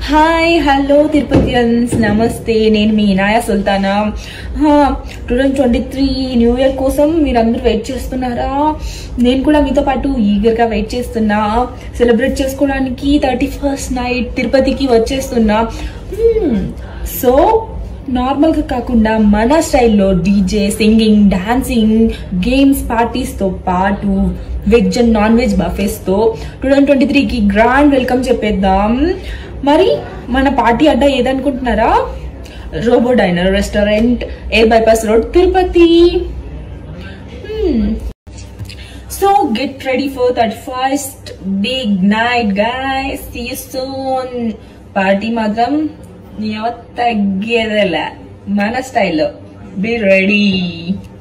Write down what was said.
hi hello తిరుపతియన్స్ నమస్తే నేను మీ Inaya Sultana two thousand twenty three new year కోసం మీరందరూ వెయిట్ చేస్తున్నారా నేను కూడా మీతో పాటు ఈగర్గా వెయిట్ చేస్తున్నా సెలబ్రేట్ చేసుకోవడానికి థర్టీ ఫస్ట్ నైట్ తిరుపతికి వచ్చేస్తున్నా సో నార్మల్గా కాకుండా మన స్టైల్లో డీజే సింగింగ్ డాన్సింగ్ గేమ్స్ పార్టీస్తో పాటు వెజ్ అండ్ నాన్ వెజ్ బఫేస్తో టూ థౌజండ్ ట్వంటీ త్రీకి గ్రాండ్ వెల్కమ్ చెప్పేద్దాం మరి మన పార్టీ అడ్డా ఏదనుకుంటున్నారా Robo Diner restaurant air bypass road Tirupati so get ready for thirty first big night guys see soon party మాత్రం నీవ తగ్గేదేలే మన స్టైల్లో బి రెడీ